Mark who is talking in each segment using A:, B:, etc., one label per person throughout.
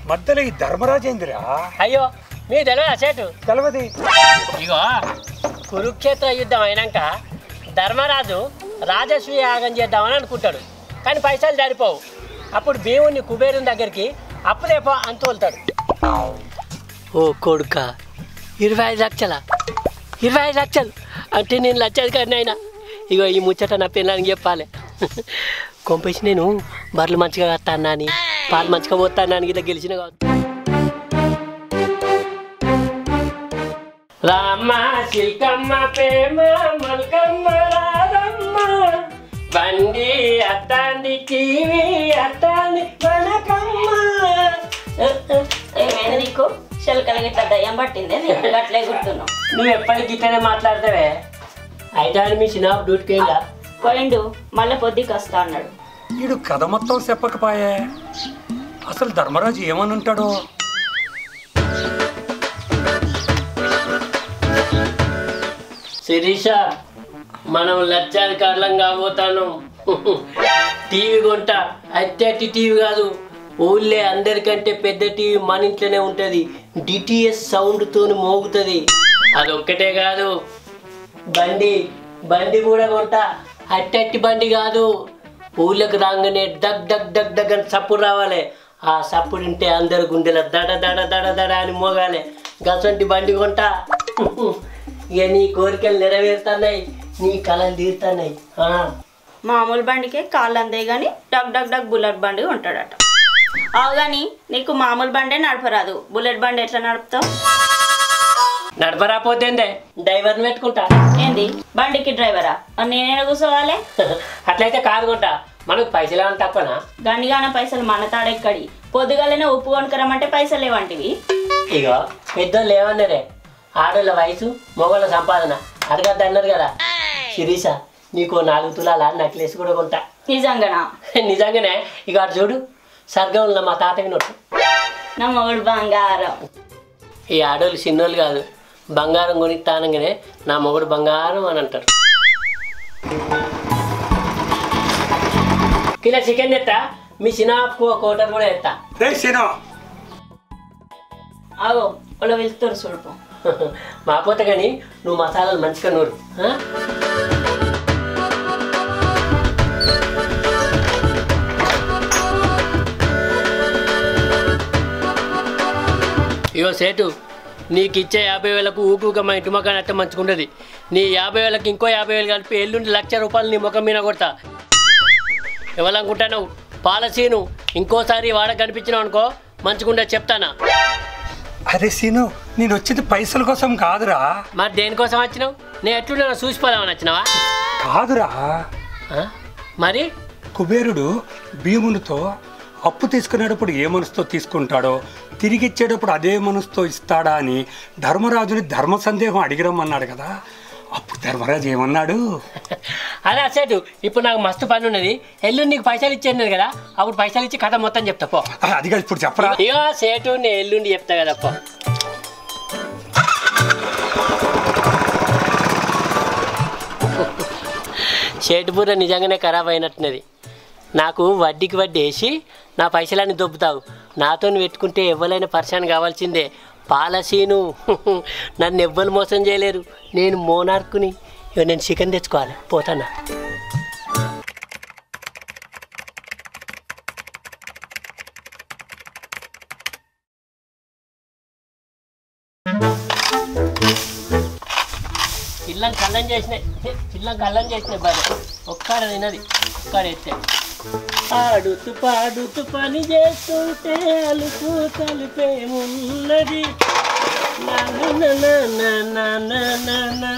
A: మధ్యలో ఈ ధర్మరాజేంద్రా
B: అయ్యో మీ తెలియదా సేటు
A: తెలవది
B: ఇగో కురుక్షేత్ర యుద్ధం అయినాక ధర్మరాజు రాజస్వి యాగం చేద్దామని అనుకుంటాడు కానీ పైసలు సరిపోవు అప్పుడు భీముని కుబేరుని దగ్గరికి అప్పుదేపో అని తోలుతాడు ఓ కొడుక ఇరవై ఐదు లక్షల ఇరవై ఐదు లక్షలు అంటే నేను లక్షలు కానీ అయినా ఇగో ఈ ముచ్చట నా పిల్లలకి చెప్పాలి కొంపేసి నేను బర్రెలు మంచిగా కత్తానా అని పాలు మంచిగా పోతానా అని ఇట్లా గెలిచిన కావచ్చు రామ చిల్కమ్మ ప్రేమ మల్కమ్మ రాధమ్మ బండి అత్తాంది టీవీ అత్తాంది వనకమ్మ
C: ఏమైంది నీకు శిల్కలు గిట్ల దయ్యం పట్టింది నీకు గట్లే గుర్తున్నావు
B: నువ్వు ఎప్పటికి ఇట్లనే మాట్లాడతావే అయితే అని మీ చిన్న డ్యూటీకి వెళ్ళా
C: పోయిండు మళ్ళీ పొద్దుకి వస్తా అన్నాడు
A: వీడు కథ మొత్తం చెప్పకపాయే అసలు ధర్మరాజు ఏమని ఉంటాడో
B: శిరీష మనం లక్షాధికారులం కాబోతాను టీవీ కొంట అత్యటి టీవీ కాదు ఊళ్ళే అందరికంటే పెద్ద టీవీ మన ఇంట్లోనే ఉంటుంది డిటిఎస్ సౌండ్తో మోగుతుంది అదొక్కటే కాదు బండి బండి కూడా కొంట అట్టట్టి బండి కాదు ఊళ్ళకి రాగానే డగ్ డగ్ డగ్ డగ్ అని సప్పుడు రావాలి ఆ సప్పుడు వింటే అందరు గుండెల దడ దడ దడ దడ అని మోగాలి గసంటి బండి కొంట ఇక నీ కోరికలు నెరవేరుతున్నాయి నీ కళలు తీరుతున్నాయి ఆ.
C: మామూలు బండికే కాళ్ళు అందే కానీ డగ్ డగ్ డగ్ బుల్లెట్ బండి ఉంటాడట అవు కానీ నీకు మామూలు బండే నడపరాదు బుల్లెట్ బండి ఎట్లా నడుపుతావు
B: నడపరాపోతేందే డ్రైవర్ని పెట్టుకుంటా
C: ఏంది బండికి డ్రైవరా మరి నేనే కూర్చోవాలి
B: అట్లయితే కారు కొంటా మనకు పైసలు ఏమైనా తప్పనా
C: గండిగాన పైసలు మన తాడెక్కడి పొద్దుగాలనే ఉప్పు కొనుక్కరమంటే పైసలు లేవంటివి
B: ఇగో పెద్దోళ్ళు ఏమన్నారే ఆడోళ్ళ వయసు మొగోళ్ళ సంపాదన అడగద్దు అన్నారు కదా శిరీష నీకు నాలుగు తులాల నెక్లెస్ కూడా కొంటా
C: నిజంగానా
B: నిజంగానే ఇక అటు చూడు సర్గంలో మా తాత వినొట్టు
C: నా మొగుడు బంగారం
B: ఈ ఆడోళ్ళు చిన్నోళ్ళు కాదు బంగారం కొని తానంగానే నా మొగుడు బంగారం అని అంటారు కిలో చికెన్ ఎత్తా మీ చిన్న కోటర్ కూడా ఎత్తా
A: రే సీను
C: అగో వాళ్ళు వెళ్తారు చూడుపో
B: మాపోతే కానీ నువ్వు మసాలాలు మంచిగా నూరు ఆ? ఇగో సేటు నీకు ఇచ్చే యాభై వేలకు ఊకుగా మా ఇంటి మొక్క అట్ట మంచుకుంటుంది నీ యాభై వేలకు ఇంకో యాభై వేలు కలిపి ఎల్లుండి లక్ష రూపాయలు నీ ముఖం మీద కొడతా ఎవరనుకుంటాను పాలసీను ఇంకోసారి వాడ కనిపించినావు అనుకో మంచుకుంటే చెప్తానా
A: అరే సీను నేను వచ్చింది పైసల కోసం కాదురా
B: మరి దేనికోసం వచ్చినావు నేను ఎట్లున్నా చూసిపోదామని వచ్చినావా
A: కాదురా
B: ఆ? మరి
A: కుబేరుడు భీమునితో అప్పు తీసుకునేటప్పుడు ఏ మనసుతో తీసుకుంటాడో తిరిగి ఇచ్చేటప్పుడు అదే మనసుతో ఇస్తాడా అని ధర్మరాజుని ధర్మ సందేహం అడిగిరమ్మన్నాడు కదా అప్పుడు ధర్మరాజు ఏమన్నాడు
B: అదే అసేటు ఇప్పుడు నాకు మస్తు పని ఉన్నది ఎల్లుండి నీకు పైసలు ఇచ్చేది కదా అప్పుడు పైసలు ఇచ్చి కథ మొత్తం చెప్తా పో
A: "ఆ, అది కాదు ఇప్పుడు చెప్పరా
B: ఇక సేటు నేను ఎల్లుండి చెప్తా కదా పో షేటుపూర నిజంగానే ఖరాబ్ అయినట్టున్నది నాకు వడ్డీకి వడ్డీ వేసి నా పైసలన్నీ దొబ్బుతావు నాతో పెట్టుకుంటే ఎవ్వరైనా పరిశాన్ కావాల్సిందే పాలసీను నన్ను ఎవ్వరు మోసం చేయలేరు నేను మోనార్కుని ఇక నేను చికెన్ తెచ్చుకోవాలి పోతానా పిల్లం కళ్ళం చేసినాయి పిల్లం కళ్ళం చేసినాయి బాగా ఒక్కడ తినది ఒక్కడ ఎత్తే ఆడుతూ పాడుతూ పని చేస్తుంటే అలుపు కలిపేమున్నది నా నా నా నా నా నా నా నా.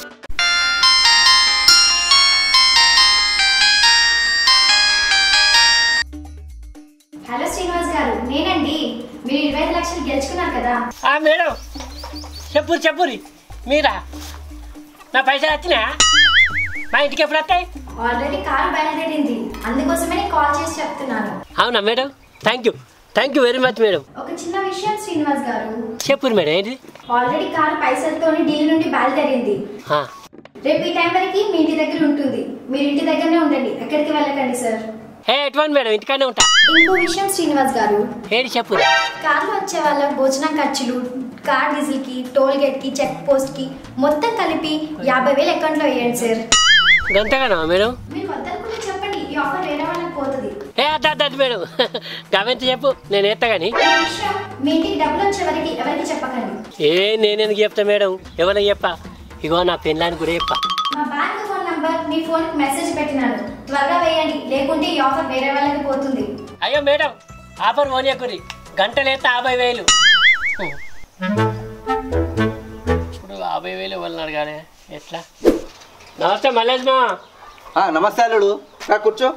D: హలో శ్రీనివాస్ గారు నేనండి మీరు ఇరవై ఐదు లక్షలు గెలుచుకున్నారు కదా
B: ఆ మేడం చెప్పురి చెప్పురి మీరా నా పైసలు వచ్చినా మా ఇంటికి ఎప్పుడు వస్తాయి
D: ఆల్రెడీ కారు బయలుదేరింది అందుకోసమే నేను కాల్ చేసి చెప్తున్నాను
B: అవునా madam thank you thank you very much madam
D: ఒక చిన్న విషయం శ్రీనివాస్ గారు
B: చెప్పురి మేడం ఏంటి
D: ఆల్రెడీ కారు పైసలతోని ఢిల్లీ నుండి బయలుదేరింది
B: ఆ,
D: రేపు ఈ టైం వరకు మీ ఇంటి దగ్గర ఉంటుంది మీరు ఇంటి దగ్గరనే ఉండండి ఎక్కడికి వెళ్ళకండి సార్
B: ఏ ఎటువంటి మేడం ఇంటికానే ఉంటా
D: ఇంకో విషయం శ్రీనివాస్ గారు
B: ఏడి చెప్పు
D: కార్లో వచ్చే వాళ్ళ భోజనం ఖర్చులు కార్ డీజిల్కి టోల్ గేట్కి చెక్ పోస్ట్కి మొత్తం కలిపి యాభై వేలు అకౌంట్లో వేయండి సార్
B: గంతగానా మేడం
D: మీరు వద్దనుకుంటే చెప్పండి ఈ ఆఫర్ వేరే వాళ్ళకి పోతుంది
B: ఏ అద్ద అద్ద అద్ద మేడం గమనించి చెప్పు నేను ఎత్తా కానీ
D: ఈ విషయం మీ ఇంటికి డబ్బులు వచ్చే వరకు ఎవరికి చెప్పకండి
B: ఏ నేనెందుకు చెప్తా మేడం ఎవరికి చెప్పా ఇగో నా పెళ్ళానికి కూడా చెప్పా
D: మా బ్యాంక్ అకౌంట్ నంబర్ మీ ఫోన్కి మెసేజ్ పెట్టినాను త్వరగా వేయండి లేకుంటే ఈ ఆఫర్ వేరే వాళ్ళకి పోతుంది
B: అయ్యో మేడం ఆఫర్ ఓనియకురి గంటలేస్తే యాభై వేలు ఇప్పుడు యాభై వేలు ఇవ్వాలన్నారు కానీ ఎట్లా నమస్తే మల్లేష్ మా
E: ఆ, నమస్తే అల్లుడు రా కూర్చో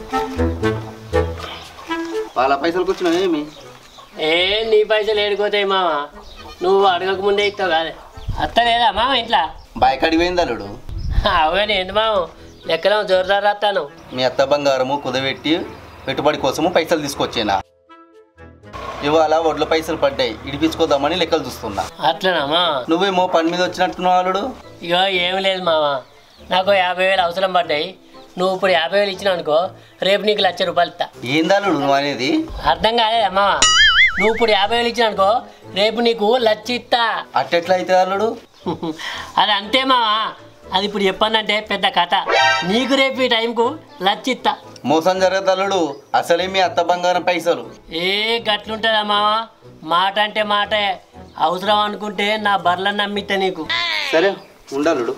E: వాళ్ళ పైసలు కూర్చున్నావు ఏమి
B: ఏ నీ పైసలు ఏడుకోతాయి మామ నువ్వు అడగక ముందే ఇస్తావు కాదే అత్త లేదా మామ ఇంట్లో
E: బైక్ అడిగిపోయింది అల్లుడు
B: అవని ఏంది మామ లెక్కలో జోరుదారు రాస్తాను
E: మీ అత్త బంగారము కుదబెట్టి పెట్టుబడి కోసము పైసలు తీసుకొచ్చేనా ఇవాళ వడ్ల పైసలు పడ్డాయి ఇడిపించుకోదామని లెక్కలు చూస్తున్నా
B: అట్లనామా
E: నువ్వేమో పని మీద వచ్చినట్టున్నావు అల్లుడు
B: ఇగో ఏం లేదు మామ నాకు యాభై వేలు అవసరం పడ్డాయి నువ్వు ఇప్పుడు యాభై వేలు ఇచ్చినావు అనుకో రేపు నీకు లక్ష రూపాయలు ఇస్తా
E: ఏంది అల్లుడు నువ్వు అనేది
B: అర్థం కాలేదా మామ నువ్వు ఇప్పుడు యాభై వేలు ఇచ్చినావు అనుకో రేపు నీకు లక్ష ఇస్తా
E: అట్టెట్లా అయితే అల్లుడు
B: అది అంతే మామ అది ఇప్పుడు చెప్పానంటే పెద్ద కథ నీకు రేపు ఈ టైంకు లక్ష ఇస్తా
E: మోసం జరగదు అల్లుడు అసలే మీ అత్త బంగారం పైసలు
B: ఏ గట్లుంటుందా మామ మాట అంటే మాటే అవసరం అనుకుంటే నా బర్లను నమ్మితే నీకు
E: సరే ఉండలుడు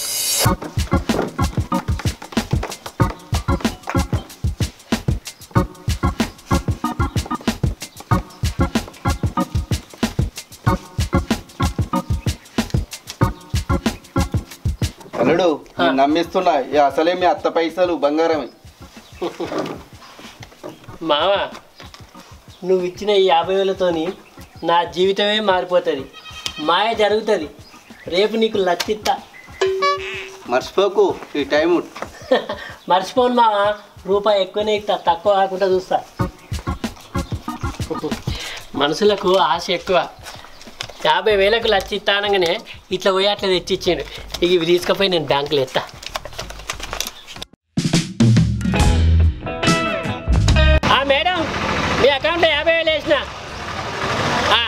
E: అల్లుడు నేను నమ్మిస్తున్నా ఇక అసలే మీ అత్త పైసలు బంగారమే
B: మామ నువ్వు ఇచ్చిన ఈ యాభై వేలతోని నా జీవితమే మారిపోతుంది మాయ జరుగుతుంది రేపు నీకు లచ్చిత్తా
E: మర్చిపోకు ఈ టైం
B: మర్చిపోను మామ రూపాయి ఎక్కువనే ఇస్తా తక్కువ కాకుండా చూస్తా మనుషులకు ఆశ ఎక్కువ యాభై వేలకు లచ్చి ఇస్తానగానే ఇట్లా పోయి అట్లా తెచ్చిచ్చాడు ఇక ఇవి తీసుకుపోయి నేను బ్యాంకులో ఎత్తా ఆ, మేడం మీ అకౌంట్లో యాభై వేలు వేసిన ఆ.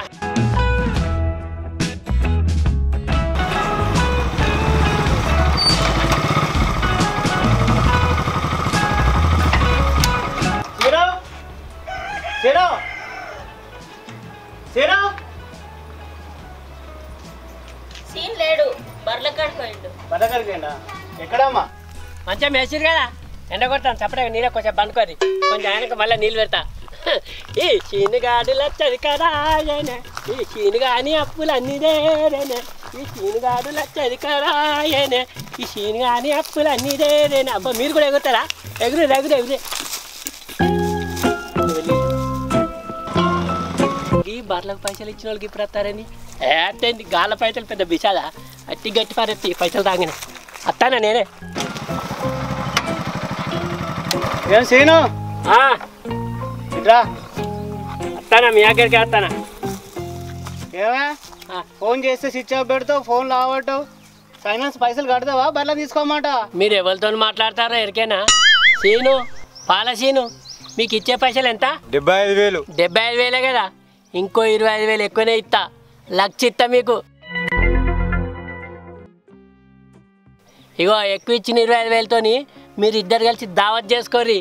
B: సీరో సీరో సీరో
C: సీన్ లేడు బర్ల కడిపోయిండు
B: బతకరిపోయిందా ఎక్కడమ్మా మంచిగా మేసిరు కదా ఎండ కొడతాను చప్పగా నీళ్ళ కొంచెం బండుకోరి కొంచెం ఆయనకు మళ్ళీ నీళ్ళు పెడతా ఈ చీనుగాడు లచ్చది కదా ఆయన ఈ చీనుగాని అప్పులు అన్ని దేరేనే ఈ చీనుగాడు లచ్చది కదా ఆయన ఈ చీనుగాని అప్పులు అన్ని దేరేనే అబ్బా మీరు కూడా ఎగురుతారా ఎగురు ఎగురు ఎగురు ఈ బర్లకు పైసలు ఇచ్చిన వాళ్ళకి ఇప్పుడు వస్తారని ఏంటి గాల పైసలు పెద్ద బిసాదా అట్టి గట్టి పారెత్తి పైసలు తాగిన అత్తానా నేనే
F: ఏం సీను
B: ఆ,
F: ఇట్రా
B: అత్తానా మీ దగ్గరికి వస్తానా
F: ఏమే
B: ఆ.
F: ఫోన్ చేస్తే స్విచ్ ఆఫ్ పెడతావు ఫోన్ లావట్టావు ఫైనాన్స్ పైసలు కడతావా బర్ల తీసుకోమాట
B: మీరు ఎవరితో మాట్లాడతారో ఎరికేనా సీను పాల సీను మీకు ఇచ్చే పైసలు ఎంత
F: డెబ్బై ఐదు వేలు
B: డెబ్బై ఐదు వేలే కదా ఇంకో ఇరవై ఐదు వేలు ఎక్కువనే ఇస్తా లక్ష ఇస్తా మీకు ఇగో ఎక్కువ ఇచ్చిన ఇరవై ఐదు వేలతోని మీరు ఇద్దరు కలిసి దావత్ చేసుకోర్రి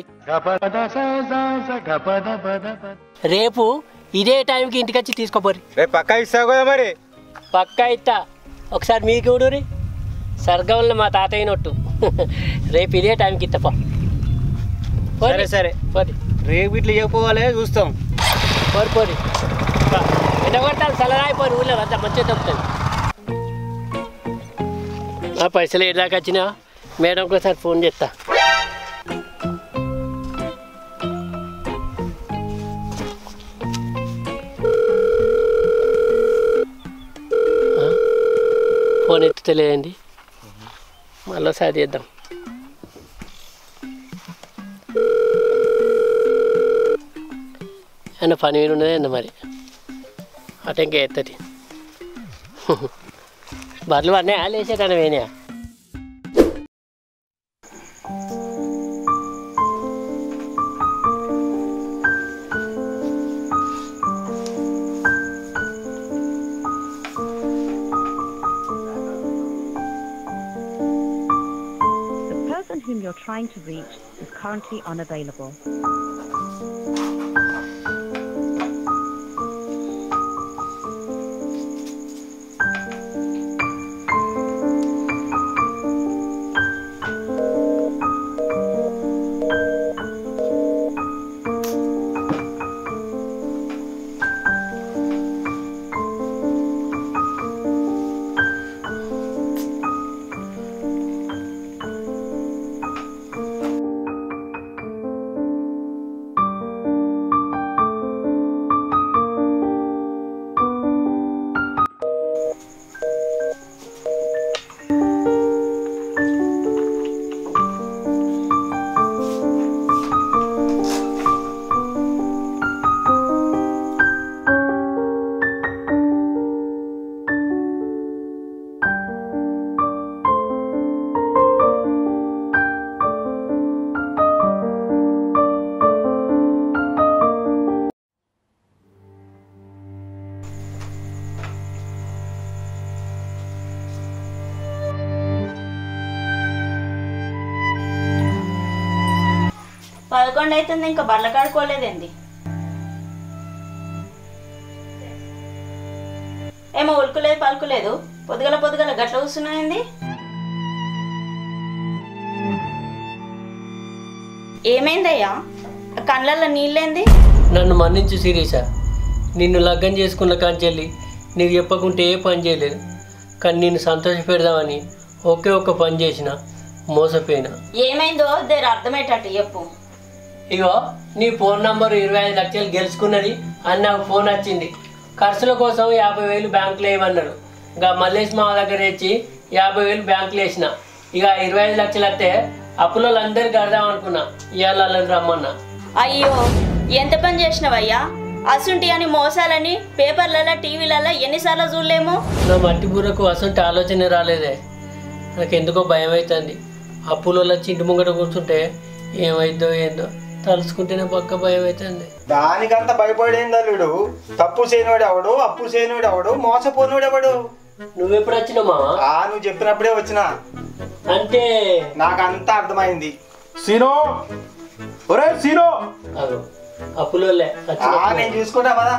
B: రేపు ఇదే టైంకి ఇంటికి వచ్చి తీసుకోపోర్రి
F: రేపు పక్కా ఇస్తావు కదా మరి
B: పక్కా ఇస్తా ఒకసారి మీకు చూడురి సర్గంలో మా తాతయ్య నొట్టు రేపు ఇదే టైంకి ఇస్తా పో పోరి.
F: సరే, సరే.
B: పోరి
F: రేపు ఇట్లా చెప్పవాలి చూస్తాం
B: పోరి పోరి ఎండ కొట్టాలి సలరాయిపోరు ఊళ్ళో అంతా మంచిగా తప్పుతుంది ఆ పైసలు ఏ దాకా వచ్చినా మేడంకి ఒకసారి ఫోన్ చేస్తా ఆ? ఫోన్ ఎత్తుతలేదండి మళ్ళీ ఒకసారి చేద్దాం ఆయన పని మీద ఉన్నదే అన్న మరి అటు ఇంకా ఎత్తది బర్రెలు పడినాయా లేచేటాను వేనాయా
G: whom you're trying to reach is currently unavailable.
C: పదకొండు అవుతుంది ఇంకా బర్ల కాడుకోలేదేంది ఏమో ఉలుకులేదు పలుకులేదు పొద్దుగల పొద్దుగల గట్ల కూర్చున్నాయింది ఏమైందయ్యా ఆ కళ్ళల్లో నీళ్ళేంది
B: నన్ను మన్నించు శిరీష నిన్ను లగ్గం చేసుకున్న కాంచెల్లి నీకు చెప్పకుంటే ఏ పని చేయలేదు కానీ నిన్ను సంతోష పెడదామని ఒకే ఒక్క పని చేసిన మోసపోయినా
C: ఏమైందో దేని అర్థమయ్యేటట్టు చెప్పు
B: ఇగో నీ ఫోన్ నంబర్ ఇరవై ఐదు లక్షలు గెలుచుకున్నది అని నాకు ఫోన్ వచ్చింది ఖర్చుల కోసం యాభై వేలు బ్యాంకులో వేయమన్నాడు ఇంకా మల్లేష్ మామ దగ్గర ఇచ్చి యాభై వేలు బ్యాంకులో వేసిన ఇక ఇరవై ఐదు లక్షలు వస్తే అప్పులో అందరికి కడదాం అనుకున్నా ఇవాళ వాళ్ళని రమ్మన్నా
C: అయ్యో ఎంత పని చేసినవయ్యా అసుంటి అని మోసాలని పేపర్లలో టీవీలలో ఎన్నిసార్లు చూడలేము
B: నా మట్టి బుర్రకు అసంటి ఆలోచన రాలేదే నాకు ఎందుకో భయం అవుతుంది అప్పులలో చింటి ముంగట కూర్చుంటే ఏమైందో ఏందో తలుచుకుంటేనే పక్క భయం అవుతుంది
H: దానికంత భయపడేంది అల్లుడు తప్పు చేయనివాడు ఎవడు అప్పు చేయనివాడు ఎవడు మోసపోనివాడు ఎవడు
B: నువ్వెప్పుడు వచ్చినావు మామ
H: ఆ నువ్వు చెప్పినప్పుడే వచ్చినా
B: అంటే
H: నాకంతా అర్థమైంది సీనో ఒరే సీనో
B: అగో అప్పులోలే
H: ఆ
B: వచ్చిన
H: నేను చూసుకుంటా పదా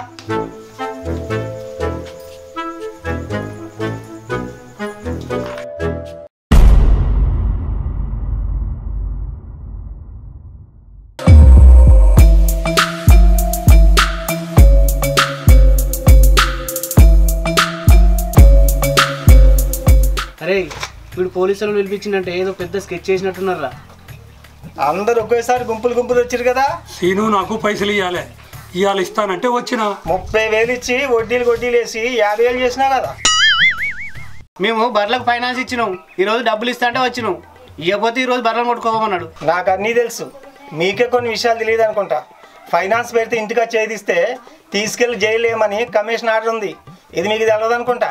F: అరే వీడు పోలీసులు పిలిపించిందంటే ఏదో పెద్ద స్కెచ్ చేసినట్టున్నారా
H: అందరు ఒకేసారి గుంపులు గుంపులు వచ్చారు కదా
A: సీను నాకు పైసలు ఇవ్వాలి ఇవాళ ఇస్తానంటే వచ్చిన
H: ముప్పై వేలు ఇచ్చి వడ్డీలు వడ్డీలు వేసి యాభై వేలు చేసినా కదా
F: మేము బర్లకు ఫైనాన్స్ ఇచ్చినాం ఈ రోజు డబ్బులు ఇస్తా అంటే వచ్చినాం ఇవ్వకపోతే ఈ రోజు బర్రెలు కొట్టుకోమన్నాడు
H: నాకు అన్నీ తెలుసు మీకే కొన్ని విషయాలు తెలియదు అనుకుంటా ఫైనాన్స్ పెడితే ఇంటికి వచ్చి ఏదిస్తే తీసుకెళ్లి జైలు ఏమని కమిషన్ ఆర్డర్ ఉంది ఇది మీకు తెలియదు అనుకుంటా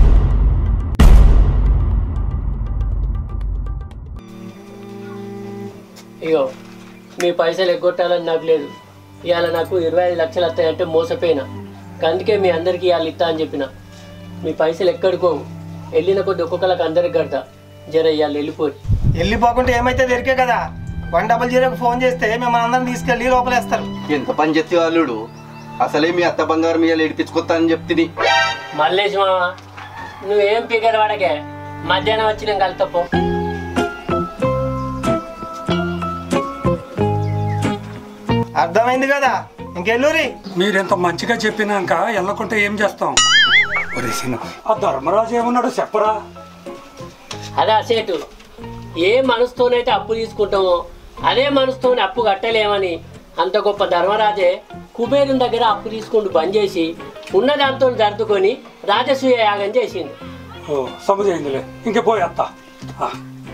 B: ఇగో మీ పైసలు ఎగ్గొట్టాలని నాకు లేదు ఇవాళ నాకు ఇరవై ఐదు లక్షలు వస్తాయంటే మోసపోయినా అందుకే మీ అందరికీ ఇవాళ ఇస్తా అని చెప్పిన మీ పైసలు ఎక్కడికోవు వెళ్ళిన కొద్ది ఒక్కొక్కరికి అందరికి కడతా జర ఇవాళ వెళ్ళిపోయి
H: వెళ్ళిపోకుంటే ఏమైతే దొరికే కదా వన్ డబల్ జీరోకి ఫోన్ చేస్తే మిమ్మల్ని అందరం తీసుకెళ్ళి లోపలేస్తారు
E: ఎంత పని చెప్తే అల్లుడు అసలే మీ అత్త బంగారం ఇవాళ ఏడిపించుకొస్తా అని చెప్తుంది
B: మల్లేష్ మామ నువ్వేం ఫిగర్ వాడకే మధ్యాహ్నం వచ్చి నేను కలుతపో
H: అర్థమైంది కదా ఇంకెళ్ళూరి
A: మీరెంత మంచిగా చెప్పినాక వెళ్ళకుంటే ఏం చేస్తాం ఒరే సీను ఆ ధర్మరాజు ఏమన్నాడు చెప్పరా
B: అదే అసేటు ఏ మనసుతోనైతే అప్పు తీసుకుంటామో అదే మనసుతోనే అప్పు కట్టలేమని అంత గొప్ప ధర్మరాజే కుబేరుని దగ్గర అప్పు తీసుకుంటూ బంద్ చేసి ఉన్న దాంతో జరుపుకొని రాజసూయ యాగం చేసింది
A: ఓ సమజైందిలే ఇంకే పోయేత్తా ఆ,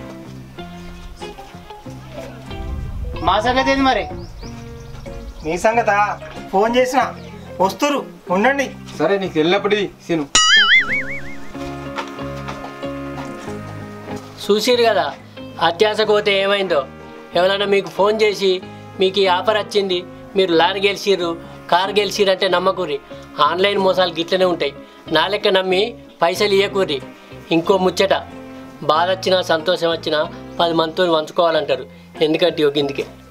F: మా సంగతి ఏంది మరి
H: మీ సంగతా ఫోన్ చేసిన వస్తురు ఉండండి
I: సరే నీకు వెళ్ళినప్పుడు సీను
B: చూసిరు కదా అత్యాసకు పోతే ఏమైందో ఎవరైనా మీకు ఫోన్ చేసి మీకు ఈ ఆఫర్ వచ్చింది మీరు లారీ గెలిచిర్రు కార్ గెలిచిర్రు అంటే నమ్మకూరి ఆన్లైన్ మోసాలు గిట్లనే ఉంటాయి నా లెక్క నమ్మి పైసలు ఇవ్వకూరి ఇంకో ముచ్చట బాధ వచ్చినా సంతోషం వచ్చినా పది మందితో పంచుకోవాలంటారు ఎందుకంటే ఒక ఇందుకే